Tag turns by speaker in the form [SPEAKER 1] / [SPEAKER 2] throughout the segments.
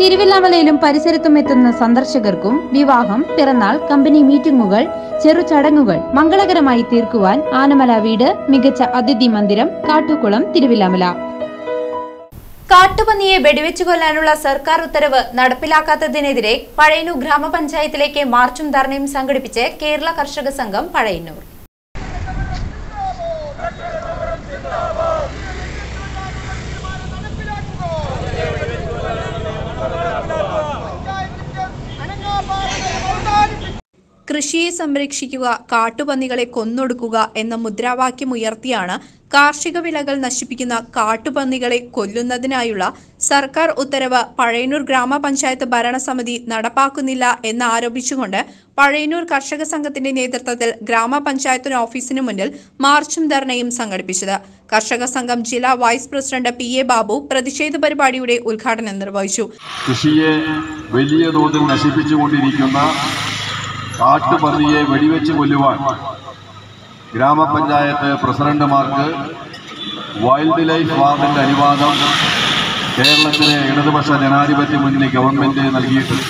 [SPEAKER 1] തിരുവില്ലാമലയിലും പരിസരത്തും എത്തുന്ന സന്ദർശകർക്കും വിവാഹം പിറന്നാൾ കമ്പനി മീറ്റിംഗുകൾ ചെറു ചടങ്ങുകൾ മംഗളകരമായി തീർക്കുവാൻ ആനമല വീട് മികച്ച അതിഥി മന്ദിരം കാട്ടുകുളം തിരുവില്ലാമല
[SPEAKER 2] കാട്ടുപന്നിയെ വെടിവെച്ചു കൊല്ലാനുള്ള സർക്കാർ ഉത്തരവ് നടപ്പിലാക്കാത്തതിനെതിരെ പഴയന്നൂർ ഗ്രാമപഞ്ചായത്തിലേക്ക് മാർച്ചും ധർണയും സംഘടിപ്പിച്ച് കേരള കർഷക സംഘം പഴയന്നൂർ കൃഷിയെ സംരക്ഷിക്കുക കാട്ടുപന്നികളെ കൊന്നൊടുക്കുക എന്ന മുദ്രാവാക്യം ഉയർത്തിയാണ് കാർഷിക വിളകൾ നശിപ്പിക്കുന്ന കാട്ടുപന്നികളെ കൊല്ലുന്നതിനായുള്ള സർക്കാർ ഉത്തരവ് പഴയന്നൂർ ഗ്രാമപഞ്ചായത്ത് ഭരണസമിതി നടപ്പാക്കുന്നില്ല എന്ന് ആരോപിച്ചുകൊണ്ട് പഴയന്നൂർ കർഷക സംഘത്തിന്റെ നേതൃത്വത്തിൽ ഗ്രാമപഞ്ചായത്തിന് ഓഫീസിന് മുന്നിൽ മാർച്ചും ധർണയും സംഘടിപ്പിച്ചത് കർഷക സംഘം ജില്ലാ vice president P A Babu പ്രതിഷേധ പരിപാടിയുടെ ഉദ്ഘാടനം നിർവഹിച്ചു
[SPEAKER 3] കൃഷിയെ വലിയ തോതിൽ നശിപ്പിച്ചുകൊണ്ടിരിക്കുന്ന കാട്ടുപന്നിയെ വെടിവെച്ച് കൊല്ലുവാൻ ഗ്രാമപഞ്ചായത്ത് പ്രസിഡന്റുമാർക്ക് വൈൽഡ് ലൈഫ് വാർഡിന്റെ അനുവാദം കേരളത്തിലെ ഇടതുപക്ഷ ജനാധിപത്യ മുന്നണി ഗവൺമെന്റ് നൽകിയിട്ടുണ്ട്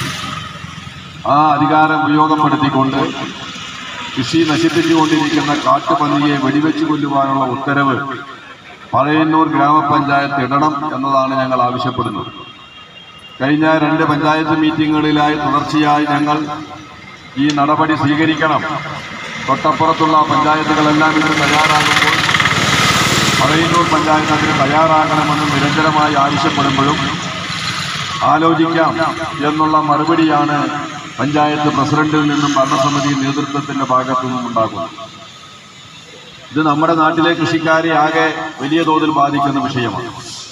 [SPEAKER 3] ആ അധികാരം ഉപയോഗപ്പെടുത്തിക്കൊണ്ട് കൃഷി നശിപ്പിച്ചുകൊണ്ടിരിക്കുന്ന കാട്ടുപന്നിയെ വെടിവെച്ച് കൊല്ലുവാനുള്ള ഉത്തരവ് പഴയന്നൂർ ഗ്രാമപഞ്ചായത്ത് ഇടണം എന്നതാണ് ഞങ്ങൾ ആവശ്യപ്പെടുന്നത് കഴിഞ്ഞ രണ്ട് പഞ്ചായത്ത് മീറ്റിങ്ങുകളിലായി തുടർച്ചയായി ഞങ്ങൾ ഈ നടപടി സ്വീകരിക്കണം തൊട്ടപ്പുറത്തുള്ള പഞ്ചായത്തുകളെല്ലാം ഇതിന് തയ്യാറാകുമ്പോൾ പഴയന്നൂർ പഞ്ചായത്ത് അതിന് തയ്യാറാകണമെന്ന് നിരന്തരമായി ആവശ്യപ്പെടുമ്പോഴും ആലോചിക്കാം എന്നുള്ള മറുപടിയാണ് പഞ്ചായത്ത് പ്രസിഡന്റിൽ നിന്നും ഭരണസമിതി നേതൃത്വത്തിന്റെ ഭാഗത്തു നിന്നും ഉണ്ടാകുന്നത് ഇത് നമ്മുടെ നാട്ടിലെ കൃഷിക്കാരെ ആകെ വലിയ തോതിൽ ബാധിക്കുന്ന വിഷയമാണ്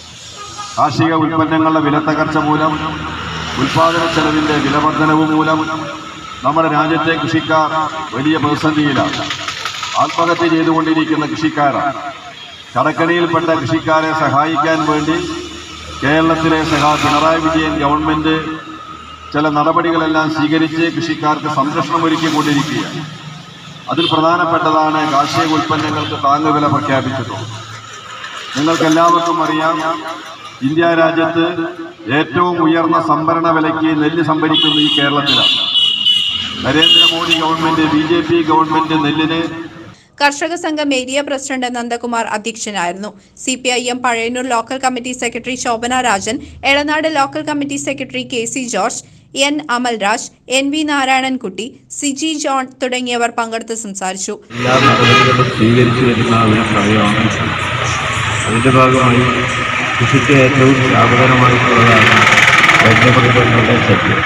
[SPEAKER 3] കാർഷിക ഉൽപ്പന്നങ്ങളുടെ വിലത്തകർച്ച മൂലം ഉൽപാദന ചെലവിന്റെ വിലവർധനവ് മൂലം നമ്മുടെ രാജ്യത്തെ കൃഷിക്കാർ വലിയ പ്രതിസന്ധിയിലാണ് ആത്മഹത്യ ചെയ്തുകൊണ്ടിരിക്കുന്ന കൃഷിക്കാരാണ് കടക്കണിയിൽപ്പെട്ട കൃഷിക്കാരെ സഹായിക്കാൻ വേണ്ടി കേരളത്തിലെ സഹാ പിണറായി വിജയൻ ഗവൺമെന്റ് ചില നടപടികളെല്ലാം സ്വീകരിച്ച് കൃഷിക്കാർക്ക് സംരക്ഷണം ഒരുക്കിക്കൊണ്ടിരിക്കുകയാണ് അതിൽ പ്രധാനപ്പെട്ടതാണ് കാർഷിക ഉൽപ്പന്നങ്ങൾക്ക് താങ്ങുവില പ്രഖ്യാപിച്ചിട്ടുള്ളത് നിങ്ങൾക്കെല്ലാവർക്കും അറിയാം ഇന്ത്യ രാജ്യത്ത് ഏറ്റവും ഉയർന്ന സംഭരണ വിലയ്ക്ക് നെല്ല് സംഭരിക്കുന്നത് ഈ കേരളത്തിലാണ് Narendra Modi government B J P government നെല്ലിന്
[SPEAKER 2] കർഷക സംഘം ഏരിയ പ്രസിഡന്റ് നന്ദകുമാർ അധ്യക്ഷനായിരുന്നു C P I M Pazhayannur local committee secretary Shobhana Rajan Elanad local committee secretary K C George N Amalraj N V Narayanankutty Siji John തുടങ്ങിയവർ പങ്കെടുത്ത് സംസാരിച്ചു
[SPEAKER 4] എല്ലാ നടപടികളും സ്വീകരിച്ചു വരുന്ന ഒരു സമയമാണ് അതിൻ്റെ ഭാഗമായി കൃഷിക്ക് ഏറ്റവും ലാഭകരമായിട്ടുള്ളതാണ് വന്യമൃഗങ്ങളുടെ ശല്യം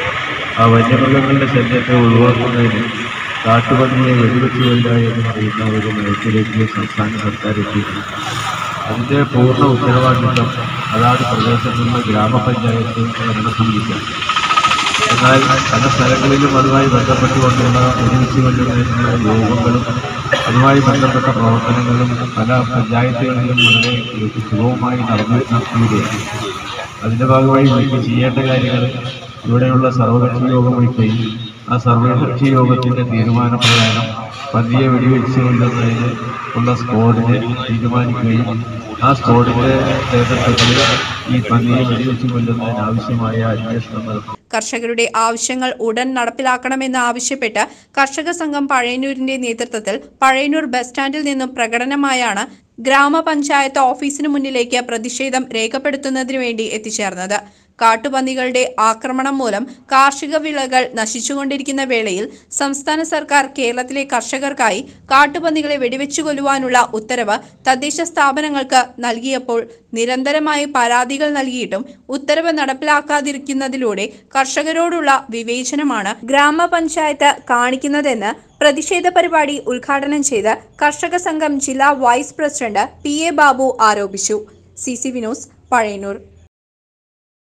[SPEAKER 4] ആ വന്യമൃഗങ്ങളുടെ ശല്യത്തെ ഒഴിവാക്കുന്നതിന് കാട്ടുപന്നിയെ വെടിവെച്ച് കൊല്ലുക എന്ന് പറയുന്ന ഒരു നയത്തിലേക്ക് സംസ്ഥാന സർക്കാർ എത്തിയിട്ടുണ്ട് അതിൻ്റെ പൂർണ്ണ ഉത്തരവാദിത്വം അതാത് പ്രദേശത്തുള്ള ഗ്രാമപഞ്ചായത്ത് ഭരണസമിതിക്കാണ് എന്നാൽ പല സ്ഥലങ്ങളിലും അതുമായി ബന്ധപ്പെട്ടുകൊണ്ടുള്ള ഒരുമിച്ച് കൊണ്ടുവരുന്ന യോഗങ്ങളും അതുമായി ബന്ധപ്പെട്ട പ്രവർത്തനങ്ങളും പല പഞ്ചായത്തുകളിലും വളരെ സുഗമമായി നടന്നു നടത്തുകയാണ് അതിൻ്റെ ഭാഗമായി വിളിച്ച് ചെയ്യേണ്ട കാര്യങ്ങൾ ഇവിടെയുള്ള സർവകക്ഷി യോഗം വിളിക്കുകയും ആ സർവകക്ഷി യോഗത്തിൻ്റെ തീരുമാനപ്രകാരം പന്നിയെ വെടിവെച്ച് കൊല്ലുന്നതിന് ഉള്ള സ്ക്വാഡിനെ തീരുമാനിക്കുകയും ആ സ്ക്വാഡിൻ്റെ നേതൃത്വത്തിൽ ഈ പന്നിയെ വെടിവെച്ച് കൊല്ലുന്നതിന് ആവശ്യമായ അന്വേഷണം നടത്തും
[SPEAKER 2] കർഷകരുടെ ആവശ്യങ്ങൾ ഉടൻ നടപ്പിലാക്കണമെന്ന് ആവശ്യപ്പെട്ട് കർഷക സംഘം പഴയന്നൂരിന്റെ നേതൃത്വത്തിൽ പഴയന്നൂർ ബസ് സ്റ്റാൻഡിൽ നിന്നും പ്രകടനമായാണ് ഗ്രാമപഞ്ചായത്ത് ഓഫീസിന് മുന്നിലേക്ക് പ്രതിഷേധം രേഖപ്പെടുത്തുന്നതിനു വേണ്ടി എത്തിച്ചേർന്നത് കാട്ടുപന്നികളുടെ ആക്രമണം മൂലം കാർഷിക വിളകൾ നശിച്ചുകൊണ്ടിരിക്കുന്ന വേളയിൽ സംസ്ഥാന സർക്കാർ കേരളത്തിലെ കർഷകർക്കായി കാട്ടുപന്നികളെ വെടിവെച്ചു കൊല്ലുവാനുള്ള ഉത്തരവ് തദ്ദേശ സ്ഥാപനങ്ങൾക്ക് നൽകിയപ്പോൾ നിരന്തരമായി പരാതികൾ നൽകിയിട്ടും ഉത്തരവ് നടപ്പിലാക്കാതിരിക്കുന്നതിലൂടെ കർഷകരോടുള്ള വിവേചനമാണ് ഗ്രാമപഞ്ചായത്ത് കാണിക്കുന്നതെന്ന് പ്രതിഷേധ പരിപാടി ഉദ്ഘാടനം ചെയ്ത് കർഷക സംഘം ജില്ലാ vice president P A Babu ആരോപിച്ചു സി സി വിനോസ് പഴയന്നൂർ